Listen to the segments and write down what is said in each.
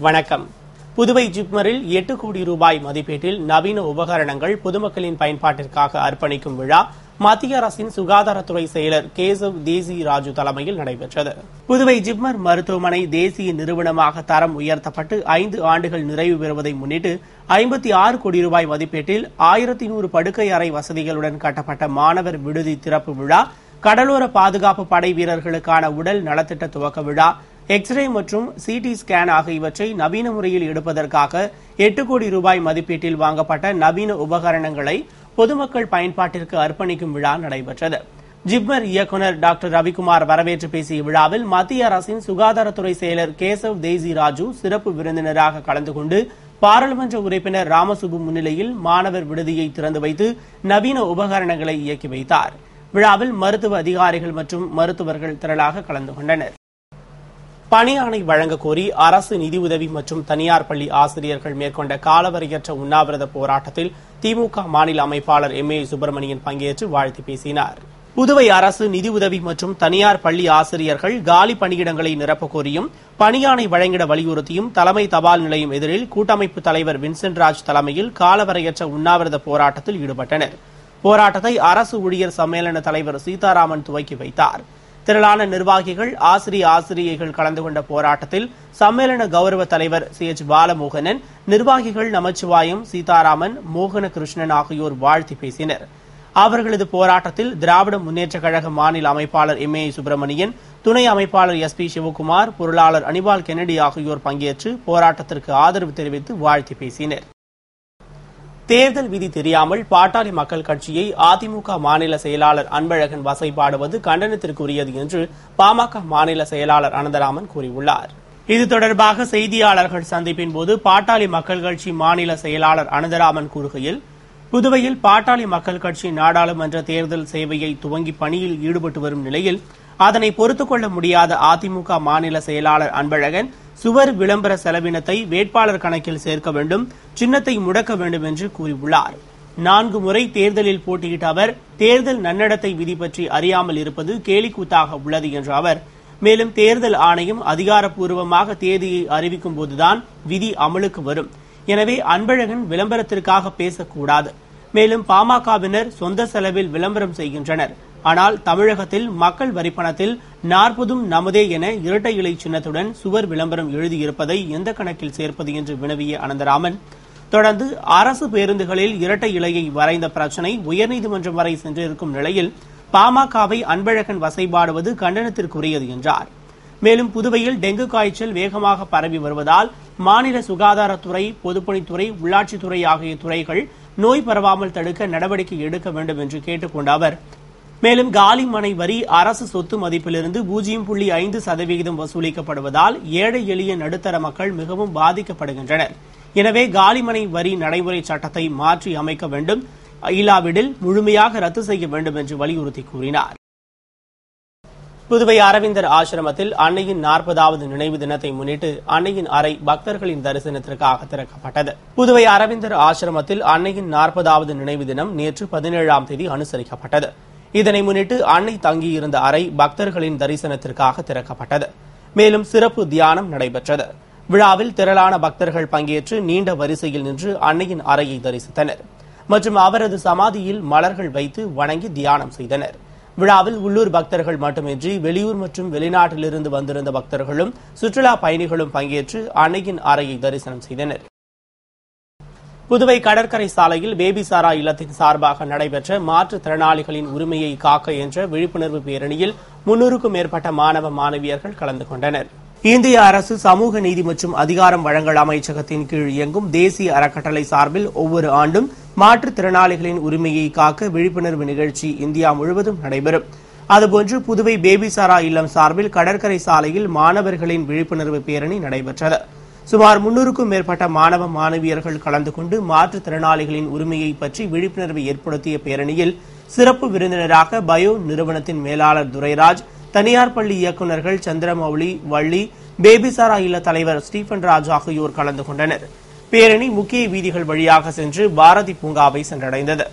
வணக்கம் புதுவை ஜிப்மரில் எட்டு கோடி ரூபாய் மதிப்பீட்டில் நவீன உபகரணங்கள் பொதுமக்களின் பயன்பாட்டிற்காக அர்ப்பணிக்கும் விழா மத்திய அரசின் சுகாதாரத்துறை செயலர் கேசவ் தேசி ராஜு தலைமையில் நடைபெற்றது புதுவை ஜிப்மர் மருத்துவமனை தேசிய நிறுவனமாக தரம் உயர்த்தப்பட்டு ஐந்து ஆண்டுகள் நிறைவு பெறுவதை முன்னிட்டு ஐம்பத்தி ஆறு கோடி ரூபாய் மதிப்பீட்டில் ஆயிரத்தி நூறு படுக்கை அறை வசதிகளுடன் கட்டப்பட்ட மாணவர் விடுதி திறப்பு விழா கடலோர பாதுகாப்பு படை வீரர்களுக்கான உடல் நலத்திட்ட துவக்க விழா எக்ஸ்ரே மற்றும் சிடி ஸ்கேன் ஆகியவற்றை நவீன முறையில் எடுப்பதற்காக எட்டு கோடி ரூபாய் மதிப்பீட்டில் வாங்கப்பட்ட நவீன உபகரணங்களை பொதுமக்கள் பயன்பாட்டிற்கு அர்ப்பணிக்கும் விழா நடைபெற்றது ஜிப்மர் இயக்குநர் டாக்டர் ரவிக்குமார் வரவேற்று பேசிய விழாவில் மத்திய அரசின் சுகாதாரத்துறை செயலர் கேசவ் தேசி ராஜு சிறப்பு விருந்தினராக கலந்து கொண்டு பாராளுமன்ற உறுப்பினர் ராமசுப்பு முன்னிலையில் மாணவர் விடுதியை திறந்து வைத்து நவீன உபகரணங்களை இயக்கி வைத்தார் விழாவில் மருத்துவ அதிகாரிகள் மற்றும் மருத்துவர்கள் திரளாக கலந்து கொண்டனர் பணி ஆணை வழங்க கோரி அரசு நிதியுதவி மற்றும் தனியார் பள்ளி ஆசிரியர்கள் மேற்கொண்ட காலவரையற்ற உண்ணாவிரத போராட்டத்தில் திமுக மாநில அமைப்பாளர் எம் ஏ சுப்பிரமணியன் பங்கேற்று வாழ்த்து பேசினார் புதுவை அரசு நிதியுதவி மற்றும் தனியார் பள்ளி ஆசிரியர்கள் காலி பணியிடங்களை நிரப்ப கோரியும் பணியாணை வழங்கிட வலியுறுத்தியும் தலைமை தபால் நிலையம் எதிரில் கூட்டமைப்பு தலைவர் வின்சென்ட் ராஜ் தலைமையில் காலவரையற்ற உண்ணாவிரத போராட்டத்தில் ஈடுபட்டனர் போராட்டத்தை அரசு ஊழியர் சம்மேளன தலைவர் சீதாராமன் துவக்கி வைத்தார் திரளான நிர்வாகிகள் ஆசிரிய ஆசிரியைகள் கலந்து கொண்ட போராட்டத்தில் சம்மேளன கௌரவ தலைவர் சி எச் பாலமோகனன் நிர்வாகிகள் நமச்சிவாயம் சீதாராமன் மோகன கிருஷ்ணன் ஆகியோர் வாழ்த்தி பேசினர் அவர்களது போராட்டத்தில் திராவிட முன்னேற்றக் கழக மாநில அமைப்பாளர் எம் ஏ சுப்பிரமணியன் துணை அமைப்பாளர் எஸ் பி சிவகுமார் பொருளாளர் அனிபால் கென்னடி ஆகியோர் பங்கேற்று போராட்டத்திற்கு ஆதரவு தெரிவித்து வாழ்த்தி பேசினர் தேர்தல் விதி தெரியாமல் பாட்டாளி மக்கள் கட்சியை அதிமுக மாநில செயலாளர் அன்பழகன் வசைபாடுவது கண்டனத்திற்குரியது என்று பாமக மாநில செயலாளர் அனந்தராமன் கூறியுள்ளார் இது தொடர்பாக செய்தியாளர்கள் சந்திப்பின் போது பாட்டாளி மக்கள் கட்சி மாநில செயலாளர் அனந்தராமன் கூறுகையில் புதுவையில் பாட்டாளி மக்கள் கட்சி நாடாளுமன்ற தேர்தல் சேவையை துவங்கி பணியில் ஈடுபட்டு வரும் நிலையில் அதனை பொறுத்துக் கொள்ள முடியாத அதிமுக மாநில செயலாளர் அன்பழகன் சுவர் விளம்பர செலவினத்தை வேட்பாளர் கணக்கில் சேர்க்க வேண்டும் சின்னத்தை முடக்க வேண்டும் என்று கூறியுள்ளார் நான்கு முறை தேர்தலில் போட்டியிட்ட அவர் தேர்தல் நன்னடத்தை விதி பற்றி அறியாமல் இருப்பது கேலிக்கூத்தாக உள்ளது என்ற அவர் மேலும் தேர்தல் ஆணையம் அதிகாரப்பூர்வமாக தேதியை அறிவிக்கும் போதுதான் விதி அமலுக்கு வரும் எனவே அன்பழகன் விளம்பரத்திற்காக பேசக்கூடாது மேலும் பாமகவினர் சொந்த செலவில் விளம்பரம் செய்கின்றனர் ஆனால் தமிழகத்தில் மக்கள் வரிப்பணத்தில் நாற்பதும் நமதே என இரட்டை இலை சின்னத்துடன் சுவர் விளம்பரம் எழுதியிருப்பதை எந்த கணக்கில் சேர்ப்பது என்று வினவிய அனந்தராமன் தொடர்ந்து அரசு பேருந்துகளில் இரட்டை இலையை வரைந்த பிரச்சினை உயர்நீதிமன்றம் வரை சென்றிருக்கும் நிலையில் பாமகவை அன்பழகன் வசைபாடுவது கண்டனத்திற்குரியது என்றார் மேலும் புதுவையில் டெங்கு காய்ச்சல் வேகமாக பரவி வருவதால் மாநில சுகாதாரத்துறை பொதுப்பணித்துறை உள்ளாட்சித்துறை ஆகிய துறைகள் நோய் பரவாமல் தடுக்க நடவடிக்கை எடுக்க வேண்டும் என்று கேட்டுக் கொண்ட அவர் மேலும் காலி மனை வரி அரசு சொத்து மதிப்பிலிருந்து பூஜ்ஜியம் புள்ளி ஐந்து சதவீதம் வசூலிக்கப்படுவதால் ஏழை எளிய நடுத்தர மக்கள் மிகவும் பாதிக்கப்படுகின்றனர் எனவே காலிமனை வரி நடைமுறை சட்டத்தை மாற்றி அமைக்க வேண்டும் இல்லாவிடில் முழுமையாக ரத்து செய்ய வேண்டும் என்று வலியுறுத்தி கூறினார் புதுவை அரவிந்தர் ஆசிரமத்தில் அன்னையின் நாற்பதாவது நினைவு தினத்தை முன்னிட்டு அன்னையின் அறை பக்தர்களின் தரிசனத்திற்காக திறக்கப்பட்டது புதுவை அரவிந்தர் ஆசிரமத்தில் அன்னையின் நாற்பதாவது நினைவு தினம் நேற்று பதினேழாம் தேதி அனுசரிக்கப்பட்டது இதனை முன்னிட்டு அன்னை தங்கியிருந்த அறை பக்தர்களின் தரிசனத்திற்காக திறக்கப்பட்டது மேலும் சிறப்பு தியானம் நடைபெற்றது விழாவில் திரளான பக்தர்கள் பங்கேற்று நீண்ட வரிசையில் நின்று அன்னையின் அறையை தரிசித்தனர் மற்றும் அவரது சமாதியில் மலர்கள் வைத்து வணங்கி தியானம் செய்தனர் விழாவில் உள்ளூர் பக்தர்கள் மட்டுமின்றி வெளியூர் மற்றும் வெளிநாட்டிலிருந்து வந்திருந்த பக்தர்களும் சுற்றுலா பயணிகளும் பங்கேற்று அன்னையின் அறையை தரிசனம் செய்தனர் புதுவை கடற்கரை சாலையில் பேபிசாரா இல்லத்தின் சார்பாக நடைபெற்ற மாற்றுத்திறனாளிகளின் உரிமையை காக்க என்ற விழிப்புணர்வு பேரணியில் முன்னூறுக்கும் மேற்பட்ட மாணவ மாணவியர்கள் கலந்து கொண்டனர் இந்திய அரசு சமூக நீதி மற்றும் அதிகாரம் வழங்கல் அமைச்சகத்தின் கீழ் இயங்கும் தேசிய அறக்கட்டளை சார்பில் ஒவ்வொரு ஆண்டும் மாற்றுத்திறனாளிகளின் உரிமையை காக்க விழிப்புணர்வு நிகழ்ச்சி இந்தியா முழுவதும் நடைபெறும் அதுபோன்று புதுவை பேபிசாரா இல்லம் சார்பில் கடற்கரை சாலையில் மாணவர்களின் விழிப்புணர்வு பேரணி நடைபெற்றது சுமார் முன்னூறுக்கும் மேற்பட்ட மாணவ மாணவியர்கள் கலந்து கொண்டு மாற்றுத்திறனாளிகளின் உரிமையை பற்றி விழிப்புணர்வை ஏற்படுத்திய பேரணியில் சிறப்பு விருந்தினராக பயோ நிறுவனத்தின் மேலாளர் துரைராஜ் தனியார் பள்ளி இயக்குநர்கள் சந்திரமௌலி வள்ளி பேபிசாரா இல்ல தலைவர் ஸ்டீபன் ராஜ் ஆகியோர் கலந்து கொண்டனர் பேரணி முக்கிய வீதிகள் வழியாக சென்று பாரதி பூங்காவை சென்றடைந்தது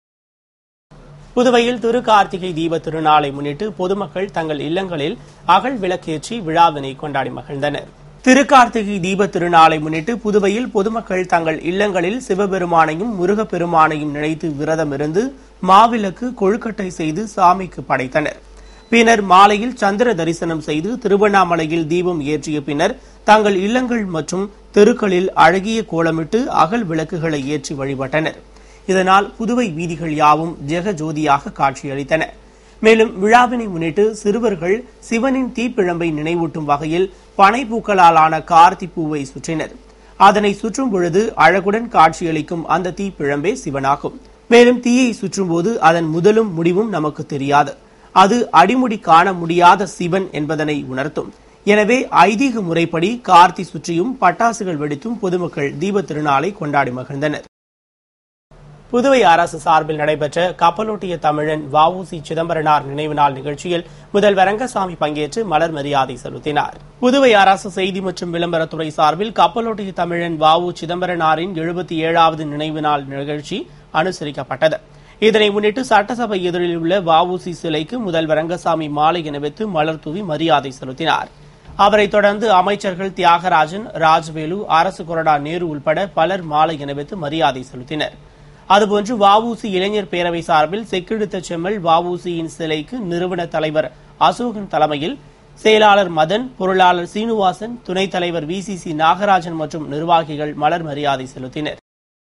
புதுவையில் திருக்கார்த்திகை தீப திருநாளை முன்னிட்டு பொதுமக்கள் தங்கள் இல்லங்களில் அகல் விளக்கேற்றி விழாவினை கொண்டாடி மகிழ்ந்தனர் திருக்கார்த்திகை தீப திருநாளை முன்னிட்டு புதுவையில் பொதுமக்கள் தங்கள் இல்லங்களில் சிவபெருமானையும் முருகப்பெருமானையும் நினைத்து விரதம் இருந்து மாவிளக்கு கொழுக்கட்டை செய்து சாமிக்கு படைத்தனர் பின்னர் மாலையில் சந்திர தரிசனம் செய்து திருவண்ணாமலையில் தீபம் ஏற்றிய பின்னர் தங்கள் இல்லங்கள் மற்றும் தெருக்களில் அழகிய கோலமிட்டு அகல் விளக்குகளை ஏற்றி வழிபட்டனர் இதனால் புதுவை வீதிகள் யாவும் ஜெகஜோதியாக காட்சியளித்தன மேலும் விழாவினை முன்னிட்டு சிறுவர்கள் சிவனின் தீப்பிழம்பை நினைவூட்டும் வகையில் பனைப்பூக்களாலான கார்த்தி பூவை சுற்றினர் அதனை சுற்றும் பொழுது அழகுடன் காட்சியளிக்கும் அந்த தீப்பிழம்பே சிவனாகும் மேலும் தீயை சுற்றும்போது அதன் முதலும் முடிவும் நமக்கு தெரியாது அது அடிமுடி காண முடியாத சிவன் என்பதனை உணர்த்தும் எனவே ஐதீக முறைப்படி கார்த்தி சுற்றியும் பட்டாசுகள் வெடித்தும் பொதுமக்கள் தீப திருநாளை கொண்டாடி மகிழ்ந்தனர் புதுவை அரசு சார்பில் நடைபெற்ற கப்பலோட்டிய தமிழன் வஉசி சிதம்பரனார் நினைவு நாள் நிகழ்ச்சியில் முதல்வர் ரங்கசாமி பங்கேற்று மலர் மரியாதை செலுத்தினார் புதுவை அரசு செய்தி மற்றும் விளம்பரத்துறை சார்பில் கப்பலோட்டிய தமிழன் வஉ சிதம்பரனாரின் எழுபத்தி ஏழாவது நினைவு நாள் நிகழ்ச்சி அனுசரிக்கப்பட்டது இதனை முன்னிட்டு சட்டசபை எதிரில் உள்ள வஉசி சிலைக்கு முதல்வர் ரங்கசாமி மாலை அணிவித்து மலர் தூவி மரியாதை செலுத்தினார் அவரைத் தொடர்ந்து அமைச்சர்கள் தியாகராஜன் ராஜ்வேலு அரசு கொறடா நேரு உள்பட பலர் மாலை அணிவித்து மரியாதை செலுத்தினர் அதுபோன்று வஉசி இளைஞர் பேரவை சார்பில் செக்கிழுத்த செம்மல் வஉசியின் சிலைக்கு நிறுவன தலைவர் அசோகன் தலைமையில் செயலாளர் மதன் பொருளாளர் சீனிவாசன் துணைத் தலைவர் விசிசி நாகராஜன் மற்றும் நிர்வாகிகள் மலர் மரியாதை செலுத்தினர்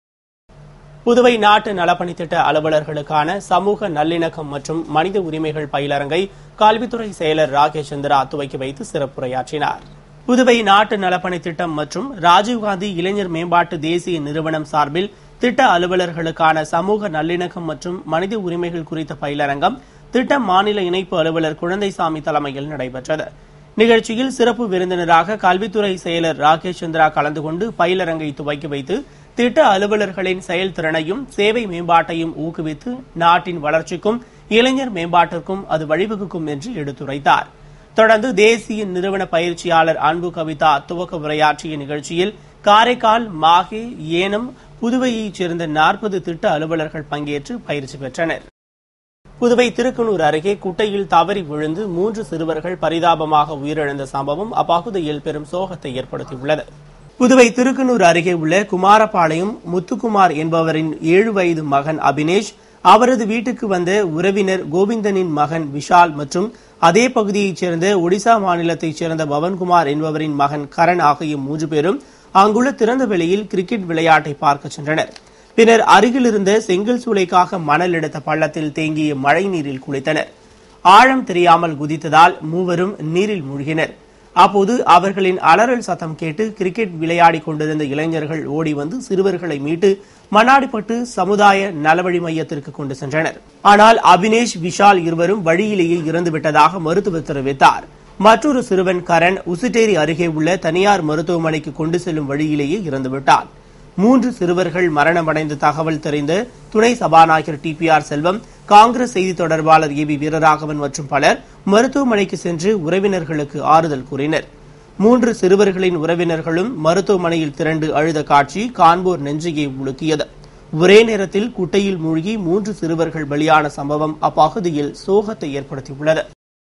புதுவை நாட்டு நலப்பணி திட்ட அலுவலர்களுக்கான சமூக நல்லிணக்கம் மற்றும் மனித உரிமைகள் பயிலரங்கை கல்வித்துறை செயலர் ராகேஷ் சந்திரா துவக்கி வைத்து சிறப்புரையாற்றினார் புதுவை நாட்டு நலப்பணி திட்டம் மற்றும் ராஜீவ்காந்தி இளைஞர் மேம்பாட்டு தேசிய நிறுவனம் சார்பில் திட்ட அலுவலர்களுக்கான சமூக நல்லிணக்கம் மற்றும் மனித உரிமைகள் குறித்த பயிலரங்கம் திட்ட மாநில இணைப்பு அலுவலர் குழந்தைசாமி தலைமையில் நடைபெற்றது நிகழ்ச்சியில் சிறப்பு விருந்தினராக கல்வித்துறை செயலர் ராகேஷ் சந்திரா கலந்து கொண்டு பயிலரங்கை துவக்கி வைத்து திட்ட அலுவலர்களின் செயல்திறனையும் சேவை மேம்பாட்டையும் ஊக்குவித்து நாட்டின் வளர்ச்சிக்கும் இளைஞர் மேம்பாட்டிற்கும் அது வழிவகுக்கும் என்று எடுத்துரைத்தார் தொடர்ந்து தேசிய நிறுவன பயிற்சியாளர் அன்பு கவிதா துவக்க உரையாற்றிய நிகழ்ச்சியில் காரைக்கால் மாஹே ஏனம் புதுவையைச் சேர்ந்த நாற்பது திட்ட அலுவலர்கள் பங்கேற்று பயிற்சி பெற்றனர் புதுவை திருக்கனூர் அருகே குட்டையில் தவறி விழுந்து மூன்று சிறுவர்கள் பரிதாபமாக உயிரிழந்த சம்பவம் அப்பகுதியில் பெரும் சோகத்தை ஏற்படுத்தியுள்ளது புதுவை திருக்கனூர் அருகே உள்ள குமாரபாளையம் முத்துக்குமார் என்பவரின் ஏழு வயது மகன் அபினேஷ் அவரது வீட்டுக்கு வந்த உறவினர் கோவிந்தனின் மகன் விஷால் மற்றும் அதே பகுதியைச் சேர்ந்த ஒடிசா மாநிலத்தைச் சேர்ந்த பவன்குமார் என்பவரின் மகன் கரண் ஆகிய மூன்று பேரும் அங்குள்ள திறந்த வெளியில் கிரிக்கெட் விளையாட்டை பார்க்க சென்றனர் பின்னர் அருகில் இருந்த செங்கல் சூளைக்காக மணல் எடுத்த பள்ளத்தில் தேங்கிய மழை நீரில் குளித்தனர் ஆழம் தெரியாமல் குதித்ததால் மூவரும் நீரில் மூழ்கினர் அப்போது அவர்களின் அலறல் சத்தம் கேட்டு கிரிக்கெட் விளையாடிக் கொண்டிருந்த இளைஞர்கள் ஓடி வந்து சிறுவர்களை மீட்டு மண்ணாடிப்பட்டு சமுதாய நலவழி மையத்திற்கு கொண்டு சென்றனர் ஆனால் அபினேஷ் விஷால் இருவரும் வழியிலேயே இறந்துவிட்டதாக மருத்துவர் தெரிவித்தார் மற்றொரு சிறுவன் கரண் உசுட்டேரி அருகே உள்ள தனியார் மருத்துவமனைக்கு கொண்டு செல்லும் வழியிலேயே இறந்துவிட்டார் மூன்று சிறுவர்கள் மரணமடைந்த தகவல் தெரிந்த துணை சபாநாயகர் T P R Selvam Congress செய்தி தொடர்பாளர் ஏ பி வீரராகவன் மற்றும் பலர் மருத்துவமனைக்கு சென்று உறவினர்களுக்கு ஆறுதல் கூறினர் மூன்று சிறுவர்களின் உறவினர்களும் மருத்துவமனையில் திரண்டு அழுத காட்சி காண்போர் நெஞ்சையை உலுக்கியது ஒரே நேரத்தில் குட்டையில் மூழ்கி மூன்று சிறுவர்கள் பலியான சம்பவம் அப்பகுதியில் சோகத்தை ஏற்படுத்தியுள்ளது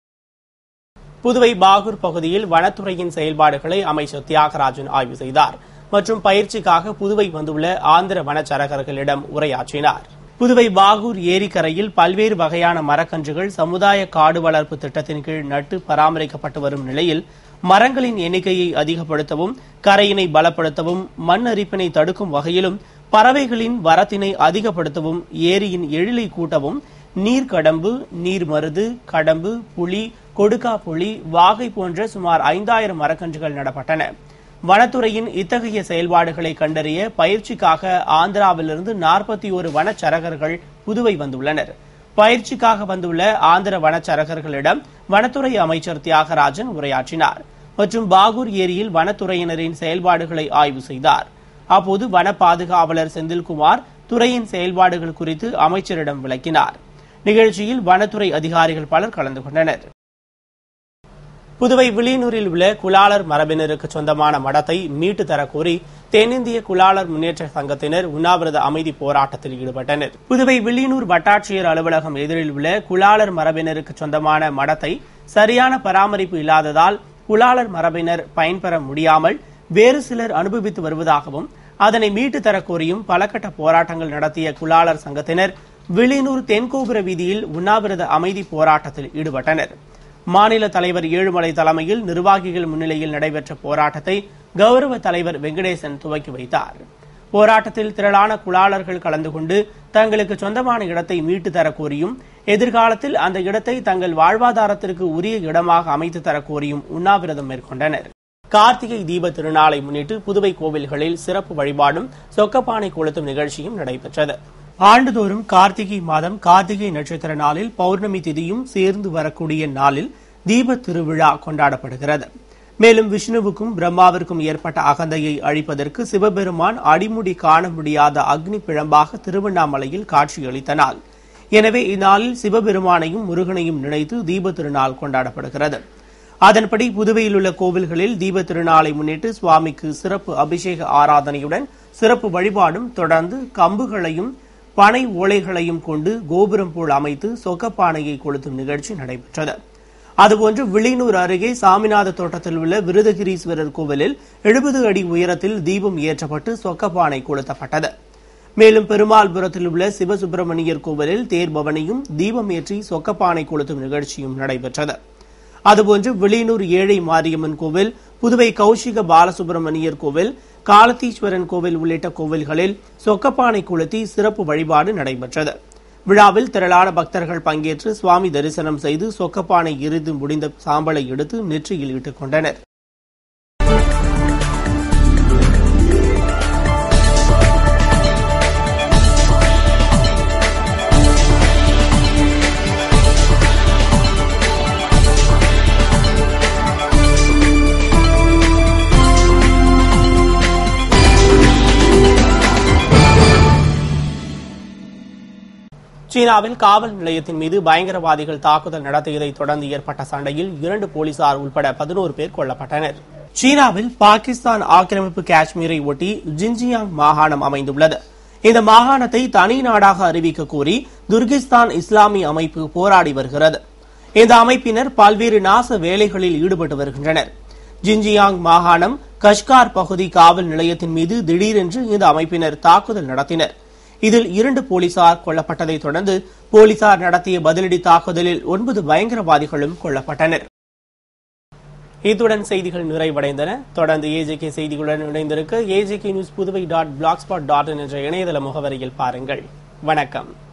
புதுவை பாகூர் பகுதியில் வனத்துறையின் செயல்பாடுகளை அமைச்சர் தியாகராஜன் ஆய்வு செய்தார் மற்றும் பயிற்சிக்காக புதுவை வந்துள்ள ஆந்திர வனச்சரகர்களிடம் உரையாற்றினார் புதுவை பாகூர் ஏரிக்கரையில் பல்வேறு வகையான மரக்கன்றுகள் சமுதாய காடு வளர்ப்பு திட்டத்தின் கீழ் நட்டு பராமரிக்கப்பட்டு வரும் நிலையில் மரங்களின் எண்ணிக்கையை அதிகப்படுத்தவும் கரையினை பலப்படுத்தவும் மண் அரிப்பினை தடுக்கும் வகையிலும் பறவைகளின் வரத்தினை அதிகப்படுத்தவும் ஏரியின் எழிலை கூட்டவும் நீர்க்கடம்பு நீர்மருது கடம்பு புலி கொடுக்கா புலி வாகை போன்ற சுமார் ஐந்தாயிரம் மரக்கன்றுகள் நடப்பட்டன வனத்துறையின் இத்தகைய செயல்பாடுகளை கண்டறிய பயிற்சிக்காக ஆந்திராவிலிருந்து நாற்பத்தி ஒரு வனச்சரகர்கள் புதுவை வந்துள்ளனர் பயிற்சிக்காக வந்துள்ள ஆந்திர வனச்சரகர்களிடம் வனத்துறை அமைச்சர் தியாகராஜன் உரையாற்றினார் மற்றும் பாகூர் ஏரியில் வனத்துறையினரின் செயல்பாடுகளை ஆய்வு செய்தார் அப்போது வன பாதுகாவலர் செந்தில்குமார் துறையின் செயல்பாடுகள் குறித்து அமைச்சரிடம் விளக்கினார் நிகழ்ச்சியில் வனத்துறை அதிகாரிகள் பலர் கலந்து கொண்டனர் புதுவை வில்லியனூரில் உள்ள குலாளர் மரபினருக்கு சொந்தமான மடத்தை மீட்டு தரக்கோரி தென்னிந்திய குலாளர் முன்னேற்ற சங்கத்தினர் உண்ணாவிரத அமைதி போராட்டத்தில் ஈடுபட்டனர் புதுவை வில்லியனூர் வட்டாட்சியர் அலுவலகம் எதிரில் உள்ள குலாளர் மரபினருக்கு சொந்தமான மடத்தை சரியான பராமரிப்பு இல்லாததால் குலாளர் மரபினர் பயன்பெற முடியாமல் வேறு சிலர் அனுபவித்து வருவதாகவும் அதனை மீட்டு தரக் கோரியும் பலகட்ட போராட்டங்கள் நடத்திய குலாளர் சங்கத்தினர் விளினூர் தென்கோபுர வீதியில் உண்ணாவிரத அமைதி போராட்டத்தில் ஈடுபட்டனர் மாநில தலைவர் ஏழுமலை தலைமையில் நிர்வாகிகள் முன்னிலையில் நடைபெற்ற போராட்டத்தை கௌரவ தலைவர் வெங்கடேசன் துவக்கி வைத்தார் போராட்டத்தில் திரளான குலாளர்கள் கலந்து கொண்டு தங்களுக்கு சொந்தமான இடத்தை மீட்டு தரக் கோரியும் எதிர்காலத்தில் அந்த இடத்தை தங்கள் வாழ்வாதாரத்திற்கு உரிய இடமாக அமைத்து தரக் கோரியும் உண்ணாவிரதம் மேற்கொண்டனர் கார்த்திகை தீப திருநாளை முன்னிட்டு புதுவை கோவில்களில் சிறப்பு வழிபாடும் சொக்கப்பானை கொளுத்தும் நிகழ்ச்சியும் நடைபெற்றது ஆண்டுதோறும் கார்த்திகை மாதம் கார்த்திகை நட்சத்திர நாளில் பௌர்ணமி திதியும் சேர்ந்து வரக்கூடிய நாளில் தீப திருவிழா கொண்டாடப்படுகிறது மேலும் விஷ்ணுவுக்கும் பிரம்மாவிற்கும் ஏற்பட்ட அகந்தையை அழிப்பதற்கு சிவபெருமான் அடிமுடி காண முடியாத அக்னி பிழம்பாக திருவண்ணாமலையில் காட்சியளித்த நாள் எனவே இந்நாளில் சிவபெருமானையும் முருகனையும் நினைத்து தீப திருநாள் கொண்டாடப்படுகிறது அதன்படி புதுவையில் உள்ள கோவில்களில் தீப திருநாளை முன்னிட்டு சுவாமிக்கு சிறப்பு அபிஷேக ஆராதனையுடன் சிறப்பு வழிபாடும் தொடர்ந்து கம்புகளையும் பனை ஓலைகளையும் கொண்டு கோபுரம் போல் அமைத்து சொக்கப்பானையை கொளுத்தும் நிகழ்ச்சி நடைபெற்றது அதுபோன்று விளினூர் அருகே சாமிநாத தோட்டத்தில் உள்ள விருதகிரீஸ்வரர் கோவிலில் எழுபது அடி உயரத்தில் தீபம் ஏற்றப்பட்டு சொக்கப்பானை கொளுத்தப்பட்டது மேலும் பெருமாள்புரத்தில் உள்ள சிவசுப்பிரமணியர் கோவிலில் தேர்பவனியும் தீபம் ஏற்றி சொக்கப்பானை கொளுத்தும் நிகழ்ச்சியும் நடைபெற்றது அதுபோன்று விளியனூர் ஏழை மாரியம்மன் கோவில் புதுவை கௌஷிக பாலசுப்பிரமணியர் கோவில் காலத்தீஸ்வரன் கோவில் உள்ளிட்ட கோவில்களில் சொக்கப்பானை கொளுத்தி சிறப்பு வழிபாடு நடைபெற்றது விழாவில் திரளான பக்தர்கள் பங்கேற்று சுவாமி தரிசனம் செய்து சொக்கப்பானை எரிந்து முடிந்த சாம்பலை எடுத்து நெற்றியில் இட்டுக் கொண்டனர் சீனாவில் காவல் நிலையத்தின் மீது பயங்கரவாதிகள் தாக்குதல் நடத்தியதை தொடர்ந்து ஏற்பட்ட சண்டையில் இரண்டு போலீசார் உட்பட பதினோரு பேர் கொல்லப்பட்டனர் சீனாவில் பாகிஸ்தான் ஆக்கிரமிப்பு காஷ்மீரை ஒட்டி ஜின்ஜியாங் மாகாணம் அமைந்துள்ளது இந்த மாகாணத்தை தனி நாடாக அறிவிக்க கோரி துர்கிஸ்தான் இஸ்லாமிய அமைப்பு போராடி வருகிறது இந்த அமைப்பினர் பல்வேறு நாச வேலைகளில் ஈடுபட்டு வருகின்றனர் ஜின்ஜியாங் மாகாணம் கஷ்கார் பகுதி காவல் நிலையத்தின் மீது திடீரென்று இந்த அமைப்பினர் தாக்குதல் நடத்தினர் இதில் இரண்டு போலீசார் கொல்லப்பட்டதைத் தொடர்ந்து போலீசார் நடத்திய பதிலடி தாக்குதலில் ஒன்பது பயங்கரவாதிகளும் கொல்லப்பட்டனர் இத்துடன் செய்திகள் நிறைவடைந்தன தொடர்ந்து ஏஜேகே செய்திகளுடன் இணைந்திருக்க AJK news Puduvai dot blogspot dot என்ற இணையதள முகவரியில் பாருங்கள் வணக்கம்